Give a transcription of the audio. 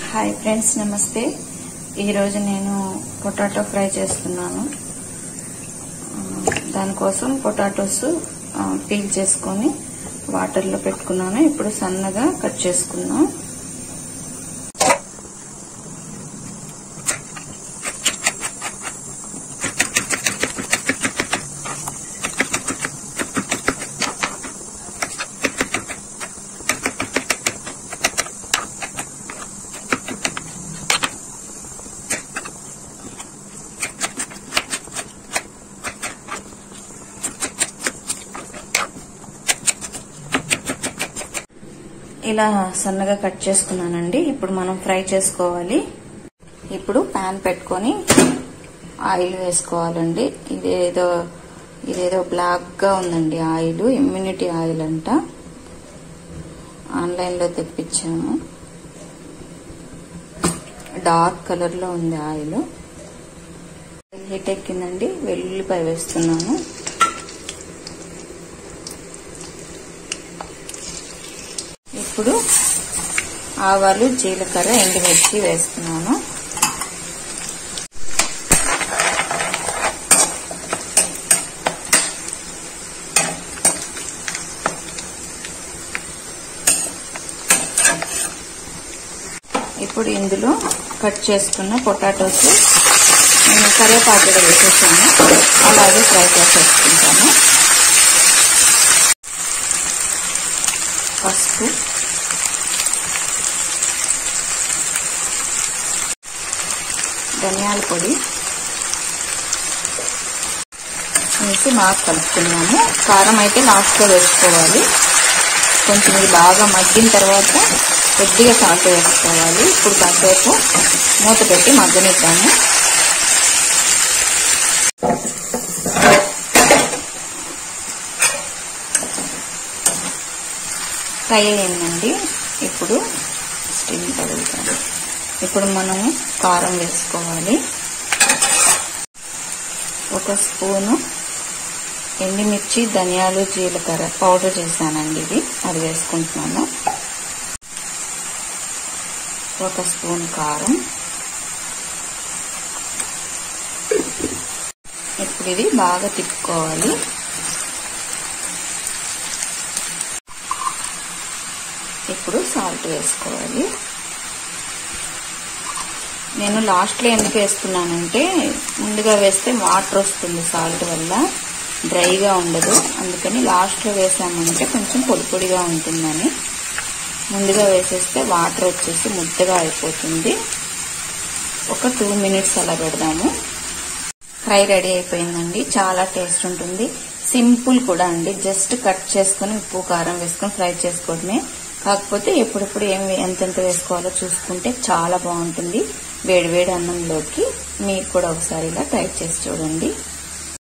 hi friends నమస్తే ఈరోజు నేను పొటాటో ఫ్రై చేస్తున్నాను ఆ, దానికోసం పొటాటోస్ ఆ, పీల్ చేసుకొని వాటర్లో పెట్టుకున్నాను ఇప్పుడు సన్నగా కట్ చేసుకుందాం ఇలా సన్నగా కట్ చేసుకున్నానండి ఇప్పుడు మనం ఫ్రై చేసుకోవాలి ఇప్పుడు ప్యాన్ పెట్టుకొని ఆయిల్ వేసుకోవాలండి ఇదేదో ఇదేదో బ్లాక్ గా ఉందండి ఆయిల్ ఇమ్యూనిటీ ఆయిల్ అంట ఆన్లైన్ లో తెప్పించాము డార్క్ కలర్ లో ఉంది ఆయిల్ హీట్ ఎక్కిందండి వెల్లుల్లిపాయ వేస్తున్నాను ఇప్పుడు ఆవాలు జీలకర్ర ఎండుమిర్చి వేస్తున్నాను ఇప్పుడు ఇందులో కట్ చేసుకున్న పొటాటోస్ నేను కరివేపాకు వేసేసాను అలాగే ఫ్రై చేసేసుకుంటాను పసుపు ధనియాల పొడి వేసి బాగా కలుపుకున్నాము కారం అయితే లాస్ట్లో వేసుకోవాలి కొంచెం ఇది బాగా మగ్గిన తర్వాత కొద్దిగా సాల్ట్ వేసుకోవాలి ఇప్పుడు కాసేపు మూత పెట్టి మగ్గనిద్దాము ఫ్రై అయిందండి ఇప్పుడు స్టీమ్ తగులుతాము ఇప్పుడు మనము కారం వేసుకోవాలి ఒక స్పూను ఎండుమిర్చి ధనియాలు జీలకర్ర పౌడర్ చేశానండి ఇది అది వేసుకుంటున్నాను ఒక స్పూన్ కారం ఇప్పుడు ఇది బాగా తిప్పుకోవాలి ఇప్పుడు సాల్ట్ వేసుకోవాలి నేను లాస్ట్లో ఎందుకు వేస్తున్నానంటే ముందుగా వేస్తే వాటర్ వస్తుంది సాల్ట్ వల్ల డ్రైగా ఉండదు అందుకని లాస్ట్లో వేసామంటే కొంచెం పొడి పొడిగా ఉంటుందని ముందుగా వేసేస్తే వాటర్ వచ్చేసి ముద్దగా అయిపోతుంది ఒక టూ మినిట్స్ అలా పెడదాము ఫ్రై రెడీ అయిపోయిందండి చాలా టేస్ట్ ఉంటుంది సింపుల్ కూడా అండి జస్ట్ కట్ చేసుకుని ఉప్పు కారం వేసుకొని ఫ్రై చేసుకోవడమే కాకపోతే ఎప్పుడెప్పుడు ఏం ఎంతెంత వేసుకోవాలో చూసుకుంటే చాలా బాగుంటుంది వేడివేడి అన్నంలోకి మీరు కూడా ఒకసారి ఇలా ట్రై చేసి చూడండి